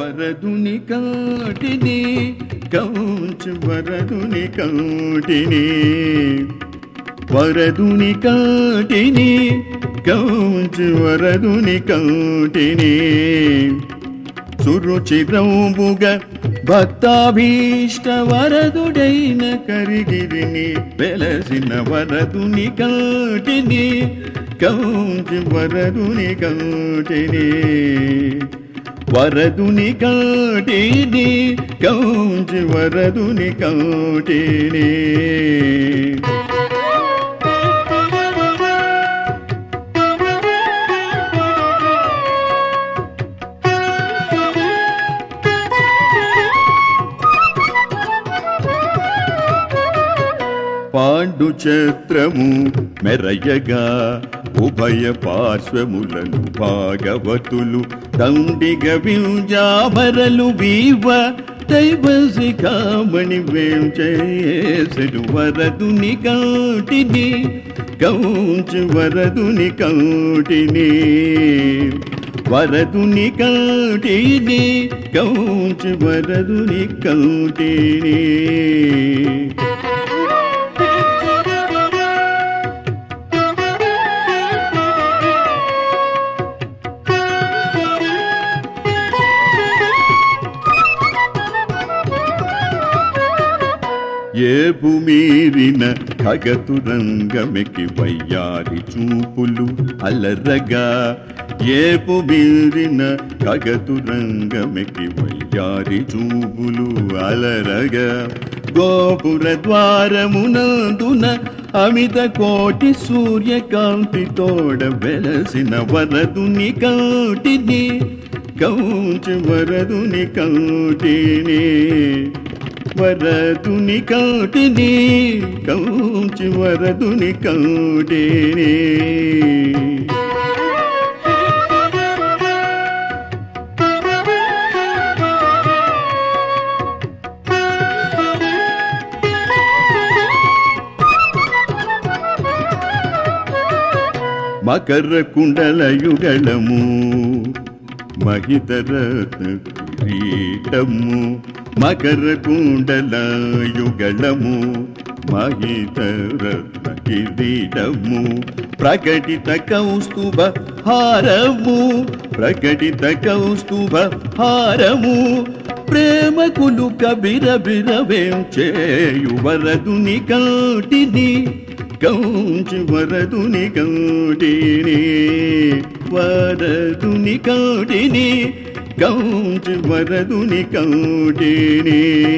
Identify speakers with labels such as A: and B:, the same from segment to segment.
A: వరదుని కాటిని కౌంచు వరదుని కాటిని వరదుని కాటిని కౌంచు వరదుని కాటిని సురుచిరంబుగ భక్తాభీష్ట వరదుడైన కరిగిరిని వెలసిన వరదుని కాటిని కౌంచి వరదుని కాటిని వరదుని కాటిని కౌంచి వరదుని కాటిని పాండు ఛత్రము మెరయగా ఉభయ పార్శ్వములను భాగవతులు దండిగ వింజాభరలు వీవ దైవసి కామణి వేం చేసడు వరదుని కాటిని కౌంచు వరదుని కాటిని వరదుని కాటిని కౌంచు వరదుని కాటిని ఏపు మీరిన ఖగతురంగమెకి వయ్యారి చూపులు అలరగా ఏపు మీరిన ఖగతురంగమెకి వయ్యారి చూపులు అలరగా గోపుర ద్వారమునందున అమిత కోటి సూర్యకాంతి తోడ వెలసిన వరదుని కాటిని కౌంచు వరదుని కాటిని వరదుని కాటిని కౌంచి వరదుని కాటిని మకర కుండలయుగళము మహితరత్న కిరీటము మకర కుండలయుగళము మహితరత్న కిరీటము ప్రకటిత కౌస్తుభ హారము ప్రకటిత కౌస్తుభ హారము ప్రేమ కులు కబిర బిరవేం చేయు వరదుని కాటిని కౌంచి వరదుని కాటిని వరదుని కాటిని కౌంచి వరదుని కాటిని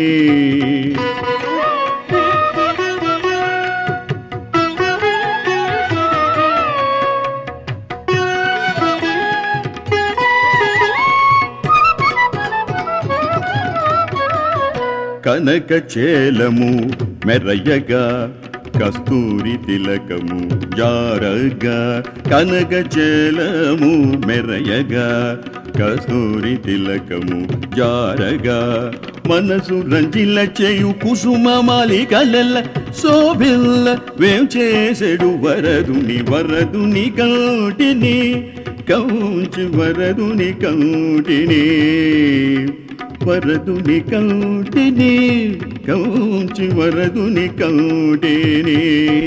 A: కనక చేలము మెరయగా కస్తూరి తిలకము జారగా కనక చేలము మెరయగా కస్తూరి తిలకము జారగా మనసు రంజిల్ల చేయు కుసుమ మాలికలల్ల శోభిల్ల వేం చేసెడు వరదుని వరదుని కాటిని కౌంచి వరదుని కౌటిని వరదుని కౌటిని కౌంచి వరదుని కౌటిని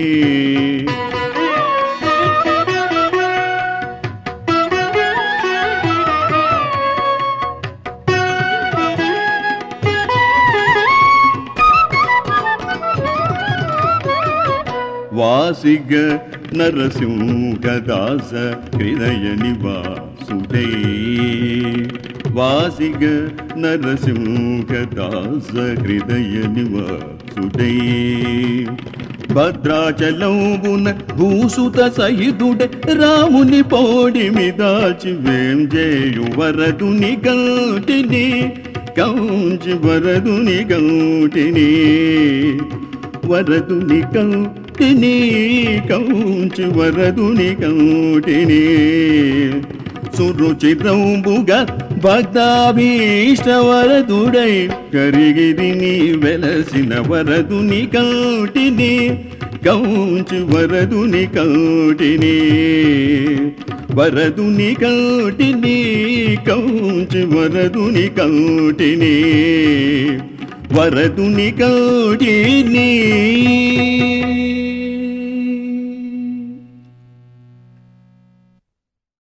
A: వాసిగ నరసింహదాస హృదయ నివాసుడే వాసిగ నరసింహదాస హృదయ నివాసుడే భద్రాచలంబున భూసుత సహితుడే రాముని పోడిమి దాచి వేం చేయు వరదుని గౌటిని కౌంచి వరదుని గౌటిని వరదుని కౌటిని కౌంచి వరదుని కౌటిని సురుచిరంబుగా భక్తాభీష్ట వరదుడై కరిగిరిని వెలసిన వరదుని కౌటిని కౌంచి వరదుని కౌటిని వరదుని కౌటిని కౌంచి వరదుని కౌటిని వరదుని కౌటిని